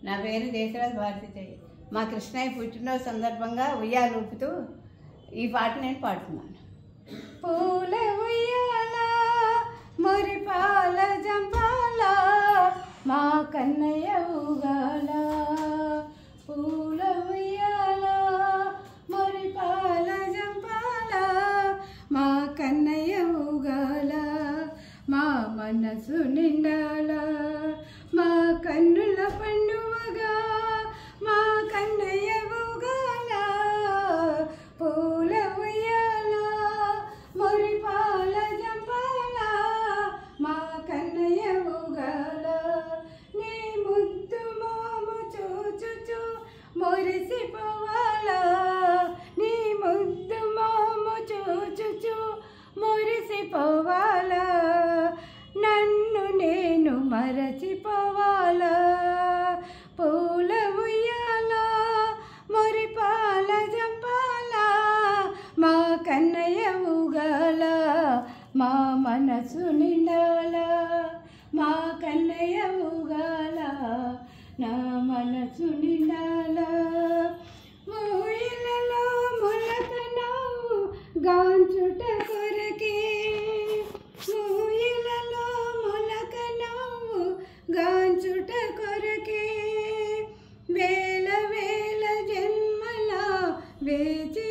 నా పేరు దేశరాజ్ భారతి మా కృష్ణయ్య పుట్టినరోజు సందర్భంగా ఉయ్యాలు ఊపుతూ ఈ పాట నేను పాడుతున్నాను పూల ఉయ్యాల మురిపాల జంపాల మా కన్నయ్య ఊగాల పూల ఉయ్యాల మురిపాల జంపాల మా కన్నయ్య ఊగాల మా మనసు నిండాల మా కన్నుల పండువగా మా కన్నయ్య ఊగాల పూల ఉయ్యాల మురిపాల జంపాల మా కన్నయ్య ఊగాల నీ ముద్దు మోము చూచుచు మురిసిపోవాలా నీ ముద్దు మోము చూచుచు మురిసిపోవాలా నన్ను నేను మరచిపోవాలా పూల ఉయ్యాల మురిపాల జంపాల మా కన్నయ్య ఊగాల మా మనసు నిండాల మా కన్నయ్య ఊగాల నా మనసు నిండాల మూయిలలో ములకనావు గాంచుట కొరకే మూయిలలో ములకనావు గాంచుట కొరకే వేల వేల జన్మల వేచి